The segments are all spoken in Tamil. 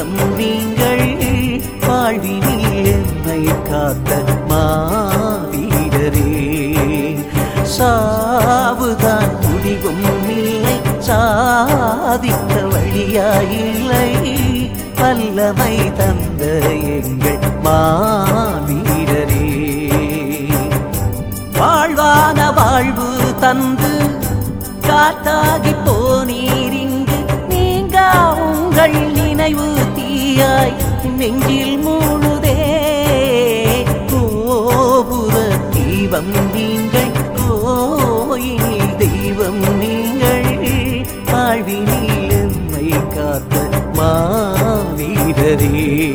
தெய்வம் நீங்கள் வாழ்வினில் என்னை காத்த மாவீரரே சாவுதான் முடிவும் இல்லை சாதிக்க வழியாயில்லை வல்லமை தந்த எங்கள் மாவீரரே வாழ்வான வாழ்வு தந்து காத்தாகி போனீரிங்கு நீங்க உங்கள் நினைவு தீயாய் நெஞ்சில் மூழுதே கோபுர தீபம் நீங்கள் கோயில் தெய்வம் நீங்கள் வாழ்வினில் எம்மை காத்த மாவீரரே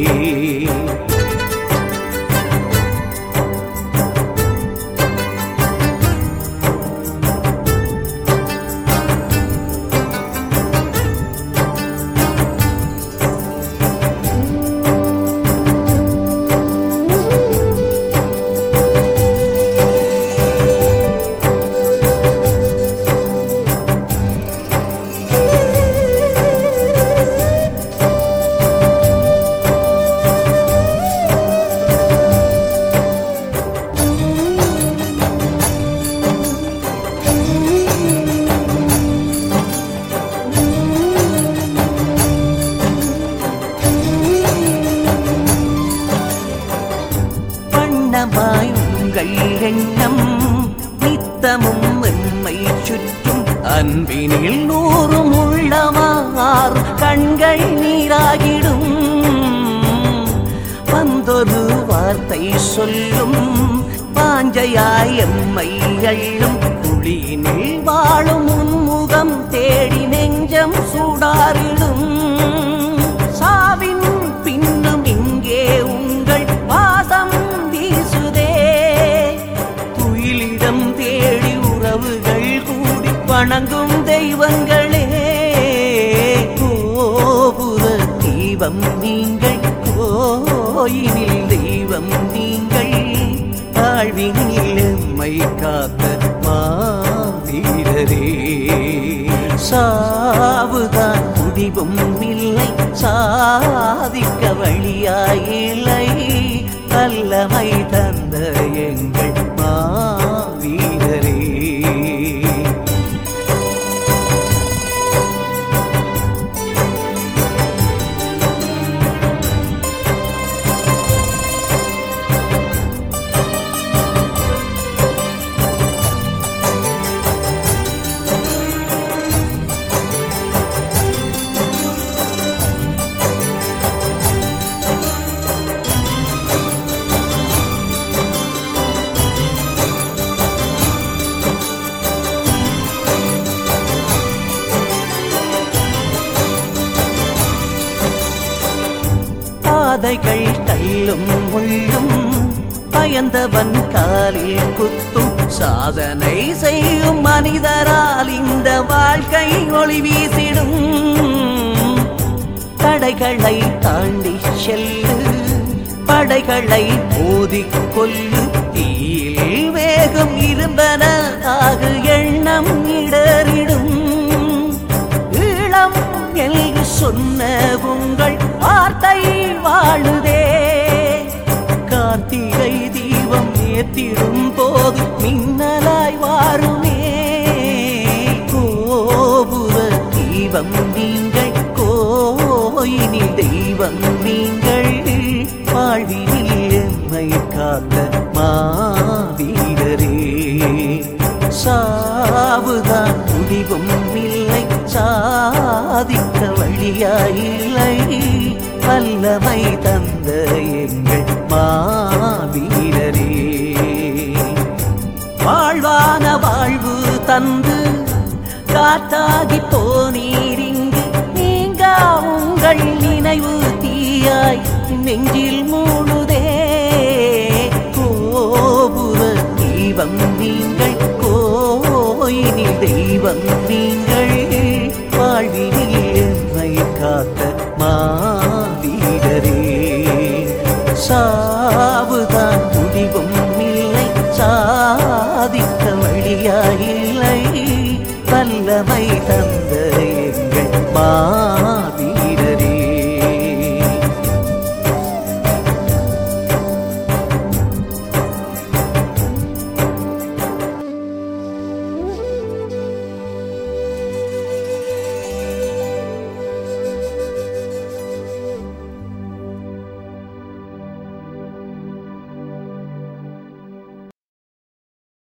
வண்ணமாய் உங்கள் எண்ணம் நித்தமும் எம்மை சுற்றும் அன்பினில் நூறும் உள்ளமாறு கண்கள் நீராகிடும் வந்தொரு வார்த்தை சொல்லும் பாஞ்சையாய் எம்மை அள்ளும் குழியினில் வாழும் உன்முகம் தேடி நெஞ்சம் சூடாரிடும் சாவின் பின்னும் இங்கே உங்கள் வாசம் வீசுதே துயிலிடம் தேடி உறவுகள் கூடி வணங்கும் தெய்வங்களே கோபுர தீபம் நீங்கள் கோயிலில் தெய்வம் நீங்கள் வாழ்வினில் எம்மை காத்த மாவீரரே சாவுதான் முடிவும் இல்லை சாதிக்க வழியாயில்லை வல்லமை தந்த எங்கள் மாவீரரே பாதைகள் தள்ளும் உள்ளும் பயந்தவன் காலில் குத்தும் சாதனை செய்யும் மனிதரால் இந்த வாழ்க்கை ஒளி வீசிடும் தடைகளை தாண்டி செல்லு படைகளை மோதிக் கொல்லு தீயில் வேகம் இருந்தனாக எண்ணம் இடறிடும் ஈழம் என்று சொன்ன உங்கள் வார்த்தை வாழுதே கார்த்திகை தீபம் ஏத்திடும் போது மின்னலாய் வாருமே கோபுர தீபம் நீங்கள் கோயினில் தெய்வம் நீங்கள் வாழ்வினில் எம்மை காத்த மாவீரரே சாவுதான் முடிவும் இல்லை சாதிக்க வழியாயில்லை வல்லமை தந்த எங்கள் மாவீரரே வாழ்வான வாழ்வு தந்து காத்தாகி போனீரிங்கு நீங்க உங்கள் நினைவு தீயாய் நெஞ்சில் மூழுதே கோபுர தீபம் நீங்கள் கோயினில் தெய்வம் நீங்கள் வாழ்வினில் எம்மை காத்த மாவீரரே சாவுதான் முடிவும் இல்லை சாதிக்க வழியாயில்லை வல்லமை தந்த எங்கள் மா